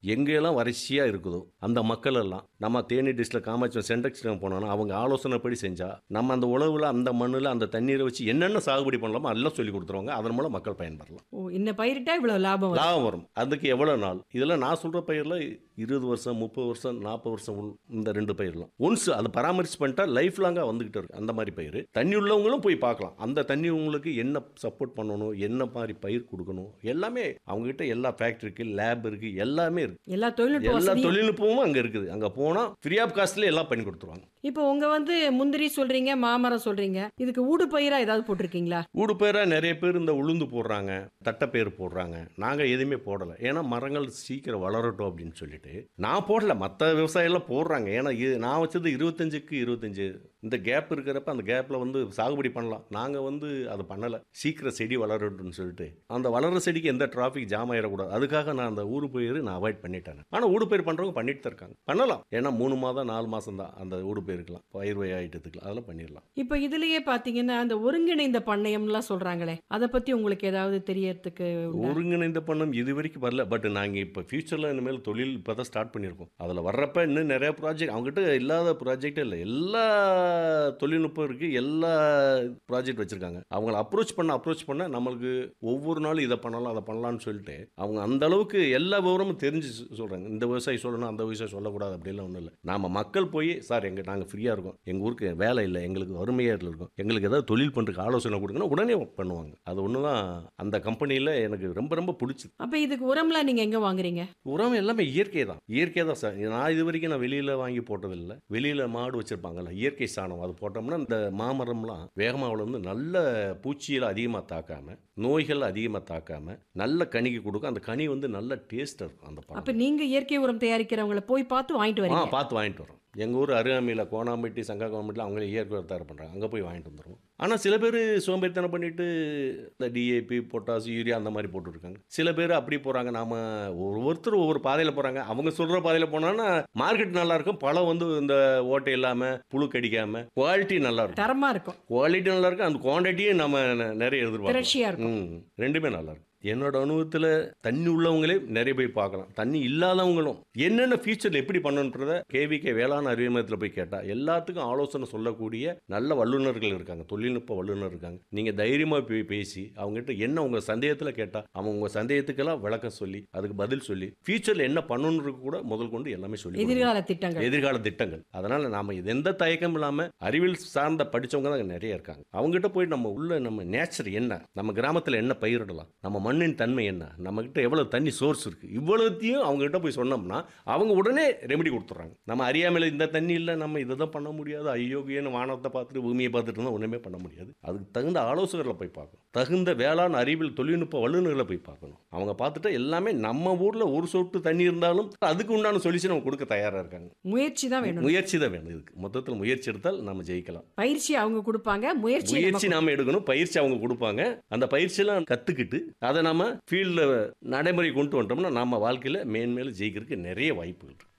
எங்கெல்லாம் வரிசையாக இருக்குதோ அந்த மக்கள் எல்லாம் நம்ம தேனி டிஸ்ட்ரிக்ட் காமாட்சி சென்டெக்ஸ் போனோம்னா அவங்க ஆலோசனைப்படி செஞ்சால் நம்ம அந்த உழவுல அந்த மண்ணில் அந்த தண்ணீரை வச்சு என்னென்ன சாகுபடி பண்ணலாமோ எல்லாம் சொல்லி கொடுத்துருவாங்க அதன் மூலம் மக்கள் பயன்பெறலாம் ஓ இன்ன பயிரிட்டா இவ்வளவு லாபம் வரும். லாபம் வரும் அதுக்கு எவ்வளோ நாள் இதெல்லாம் நான் சொல்கிற பயிரில் இருபது வருஷம் முப்பது வருஷம் நாற்பது வருஷம் உள் இந்த ரெண்டு பயிரெலாம் ஒன்ஸ் அதை பராமரிச்சு பண்ணிட்டா லைஃப் லாங்காக வந்துகிட்டு இருக்கு அந்த மாதிரி பயிர் தண்ணி உள்ளவங்களும் போய் பார்க்கலாம் அந்த தண்ணி உங்களுக்கு என்ன சப்போர்ட் பண்ணணும் என்ன மாதிரி பயிர் கொடுக்கணும் எல்லாமே அவங்ககிட்ட எல்லா ஃபேக்ட்ரி இருக்கு லேப் இருக்கு எல்லாமே இருக்கு எல்லா தொழில்நுட்ப எல்லா வசதியும் தொழில்நுட்பமும் அங்கே இருக்குது அங்கே போனால் ஃப்ரீ ஆஃப் காஸ்ட்லேயே எல்லாம் பண்ணி கொடுத்துருவாங்க இப்போ உங்க வந்து முந்திரி சொல்றீங்க மாமரம் சொல்றீங்க இதுக்கு ஊடு பயிரா ஏதாவது போட்டிருக்கீங்களா ஊடு பயிராக நிறைய பேர் இந்த உளுந்து போடுறாங்க தட்டைப்பயிர் போடுறாங்க நாங்கள் எதுவுமே போடலை ஏன்னா மரங்கள் சீக்கிரம் வளரட்டும் அப்படின்னு சொல்லிட்டு நான் போடல மற்ற விவசாயிலாம் போடுறாங்க ஏன்னா இது நான் வச்சது இருபத்தஞ்சுக்கு இருபத்தஞ்சு இந்த கேப் இருக்கிறப்ப அந்த கேப்பில் வந்து சாகுபடி பண்ணலாம் நாங்கள் வந்து அதை பண்ணலை சீக்கிரம் செடி வளரட்டும்னு சொல்லிட்டு அந்த வளர்ற செடிக்கு எந்த டிராஃபிக் ஜாம் ஆயிடக்கூடாது அதுக்காக நான் அந்த ஊடு பயிர் நான் அவாய்ட் பண்ணிட்டேன் ஆனால் ஊடு பயிர் பண்ணுறவங்க பண்ணிட்டு தான் இருக்காங்க பண்ணலாம் ஏன்னா மூணு மாதம் நாலு மாதம் தான் அந்த ஊடு பயிருக்கலாம் பயிர் வகை ஐட்டத்துக்கு அதெல்லாம் பண்ணிடலாம் இப்போ இதுலயே பாத்தீங்கன்னா அந்த ஒருங்கிணைந்த பண்ணையம்லாம் சொல்றாங்களே அதை பத்தி உங்களுக்கு ஏதாவது தெரியறதுக்கு உண்டா? ஒருங்கிணைந்த பண்ணம் இது வரைக்கும் வரல பட் நாங்கள் இப்போ ஃபியூச்சரில் இனிமேல் தொழில் இப்போ தான் ஸ்டார்ட் பண்ணியிருக்கோம் அதில் வர்றப்ப இன்னும் நிறைய ப்ராஜெக்ட் அவங்ககிட்ட இல்லாத ப்ராஜெக்டே இல்லை எல்லா தொழில்நுட்பம் இருக்குது எல்லா ப்ராஜெக்ட் வச்சுருக்காங்க அவங்கள அப்ரோச் பண்ண அப்ரோச் பண்ண நம்மளுக்கு ஒவ்வொரு நாளும் இதை பண்ணலாம் அதை பண்ணலாம்னு சொல்லிட்டு அவங்க அந்த அளவுக்கு எல்லா விவரமும் தெரிஞ்சு சொல்கிறாங்க இந்த விவசாயி சொல்லணும் அந்த விவசாயி சொல்லக்கூடாது அப்படிலாம் ஒன்றும் இல்லை நாம மக்கள் போய் சார் எங்கள் நாங்கள் ஃப்ரீயாக இருக்கோம் எங்கள் ஊருக்கு வேலை இல்லை எங்களுக்கு வறுமையாக இருக்கும் எங்களுக்கு ஏதாவது தொழில் பண்ணுறதுக்கு ஆலோசனை கொடுக்கணும் உடனே பண்ணுவாங்க அது ஒன்று தான் அந்த கம்பெனியில் எனக்கு ரொம்ப ரொம்ப பிடிச்சது அப்ப இதுக்கு உரம்லாம் நீங்க எங்க வாங்குறீங்க உரம் எல்லாமே இயற்கை தான் இயற்கை தான் சார் நான் இது வரைக்கும் நான் வெளியில் வாங்கி போட்டதில்லை வெளியில் மாடு வச்சுருப்பாங்கல்ல இயற்கை சாணம் அது போட்டோம்னா இந்த மாமரம்லாம் வேகமாக வளர்ந்து நல்ல பூச்சியில் அதிகமாக தாக்காம நோய்கள் அதிகமாக தாக்காம நல்ல கனிக்கு கொடுக்கும் அந்த கனி வந்து நல்ல டேஸ்ட்டாக இருக்கும் அந்த பழம் அப்ப நீங்க இயற்கை உரம் தயாரிக்கிறவங்கள போய் பார்த்து வாங்கிட்டு ஆ வரீங்க பார்த்து வாங்கிட்டு வரோம் எங்கள் ஊர் அருகாமையில் கோணாம்பட்டி சங்கா கோணாம்பட்டியில் அவங்களே இயற்கை உரம் தயார் பண்ணுறாங்க அங்கே போய் வாங்கிட்டு வந்துடுவோம் ஆனால் சில பேர் சோம்பேறித்தனம் பண்ணிட்டு இந்த டிஏபி பொட்டாஸ் யூரியா அந்த மாதிரி போட்டுருக்காங்க சில பேர் அப்படி போகிறாங்க நாம ஒவ்வொருத்தர் ஒவ்வொரு பாதையில் போகிறாங்க அவங்க சொல்கிற பாதையில் போனோன்னா மார்க்கெட் நல்லா இருக்கும் பழம் வந்து இந்த ஓட்டை இல்லாமல் புழு கடிக்காமல் குவாலிட்டி நல்லா இருக்கும் தரமா இருக்கும் குவாலிட்டி நல்லா இருக்கும் அந்த குவான்டிட்டியும் நம்ம நெ- நிறைய எதிர்பார்க்கலாம் திரட்சியா இருக்கும் ம் ரெண்டுமே நல்லா இருக்கும் என்னோட அனுபவத்தில் தண்ணி உள்ளவங்களே நிறைய போய் பார்க்கலாம் தண்ணி இல்லாதவங்களும் என்னென்ன ஃபியூச்சரில் எப்படி பண்ணணுன்றத கேவிகே வேளாண் அறிவியல் மையத்தில் போய் கேட்டால் எல்லாத்துக்கும் ஆலோசனை சொல்லக்கூடிய நல்ல வல்லுநர்கள் இருக்காங்க தொழில்நுட்ப வல்லுநர் இருக்காங்க நீங்கள் தைரியமாக போய் பேசி அவங்ககிட்ட என்ன உங்கள் சந்தேகத்தில் கேட்டால் அவங்க உங்கள் சந்தேகத்துக்கெல்லாம் விளக்கம் சொல்லி அதுக்கு பதில் சொல்லி ஃபியூச்சரில் என்ன பண்ணணுன்றது கூட முதல் கொண்டு எல்லாமே சொல்லி கொடுக்கணும். எதிர்கால திட்டங்கள் எதிர்கால திட்டங்கள் அதனால நாம இது எந்த தயக்கம் இல்லாம அறிவியல் சார்ந்த படிச்சவங்க தான் நிறைய இருக்காங்க அவங்ககிட்ட போய் நம்ம உள்ள நம்ம நேச்சர் என்ன நம்ம கிராமத்துல என்ன பயிரிடலாம் நம்ம மண்ணின் தன்மை என்ன நம்ம கிட்ட எவ்வளவு தண்ணி சோர்ஸ் இருக்கு இவ்வளவுத்தையும் அவங்க கிட்ட போய் சொன்னோம்னா அவங்க உடனே ரெமெடி கொடுத்துட்றாங்க நம்ம அறியாமையில இந்த தண்ணி இல்லை நம்ம இதை தான் பண்ண முடியாது ஐயோகியன்னு வானத்தை பார்த்துட்டு பூமியை பார்த்துட்டு இருந்தால் ஒன்றுமே பண்ண முடியாது அதுக்கு தகுந்த ஆலோசகர்களை போய் பார்க்கணும் தகுந்த வேளாண் அறிவியல் தொழில்நுட்ப வல்லுநர்களை போய் பார்க்கணும் அவங்க பார்த்துட்டு எல்லாமே நம்ம ஊர்ல ஒரு சொட்டு தண்ணி இருந்தாலும் அதுக்கு உண்டான சொல்யூஷன் அவங்க கொடுக்க தயாரா இருக்காங்க முயற்சி தான் வேணும் முயற்சி தான் வேணும் இதுக்கு மொத்தத்தில் முயற்சி எடுத்தால் நம்ம ஜெயிக்கலாம் பயிற்சி அவங்க கொடுப்பாங்க முயற்சி முயற்சி நாம எடுக்கணும் பயிற்சி அவங்க கொடுப்பாங்க அந்த பயிற்சியெல்லாம் கத்துக்கிட்டு அதை நம்ம ஃபீல்டில் நடைமுறை கொண்டு வந்துட்டோம்னா நம்ம வாழ்க்கையில மேன்மேலும் ஜெயிக்கிறதுக்கு நிறைய வாய்ப்புகள் இருக்கு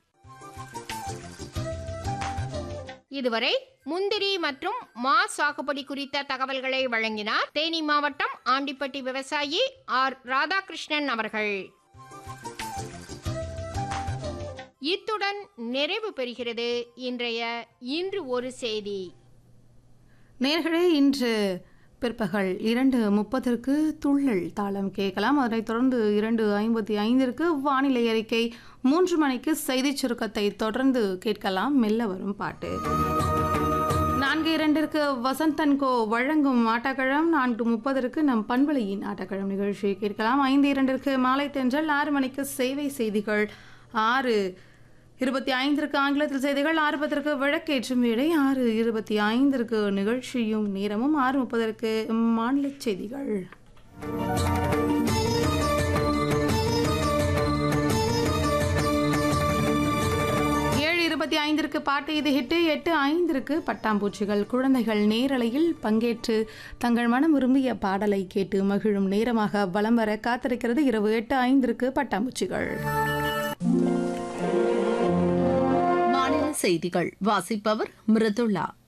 இதுவரை முந்திரி மற்றும் மா சாகுபடி குறித்த தகவல்களை வழங்கினார் தேனி மாவட்டம் ஆண்டிப்பட்டி விவசாயி ஆர் ராதாகிருஷ்ணன் அவர்கள் இத்துடன் நிறைவு பெறுகிறது இன்றைய இன்று ஒரு செய்தி நேர்களே இன்று பிற்பகல் இரண்டு முப்பதற்கு துள்ளல் தாளம் கேட்கலாம் அதனைத் தொடர்ந்து இரண்டு ஐம்பத்தி ஐந்திற்கு வானிலை அறிக்கை மூன்று மணிக்கு செய்திச் சுருக்கத்தை தொடர்ந்து கேட்கலாம் மெல்ல வரும் பாட்டு நான்கு இரண்டிற்கு வசந்தன் கோ வழங்கும் ஆட்டக்கழம் நான்கு முப்பதற்கு நம் பண்பலையின் ஆட்டக்கழம் நிகழ்ச்சியை கேட்கலாம் ஐந்து இரண்டிற்கு மாலை தென்றல் ஆறு மணிக்கு சேவை செய்திகள் ஆறு இருபத்தி ஐந்திற்கு ஆங்கிலத்தில் செய்திகள் ஆறு பத்திற்கு விளக்கேற்றும் வேளை ஆறு இருபத்தி ஐந்திற்கு நிகழ்ச்சியும் நேரமும் ஆறு முப்பதற்கு மாநில செய்திகள் ஏழு இருபத்தி ஐந்திற்கு பாட்டு இது ஹிட்டு எட்டு ஐந்திற்கு பட்டாம்பூச்சிகள் குழந்தைகள் நேரலையில் பங்கேற்று தங்கள் மனம் விரும்பிய பாடலை கேட்டு மகிழும் நேரமாக வலம் வர காத்திருக்கிறது இரவு எட்டு ஐந்திற்கு பட்டாம்பூச்சிகள் மாநில செய்திகள் வாசிப்பவர் மிருதுளா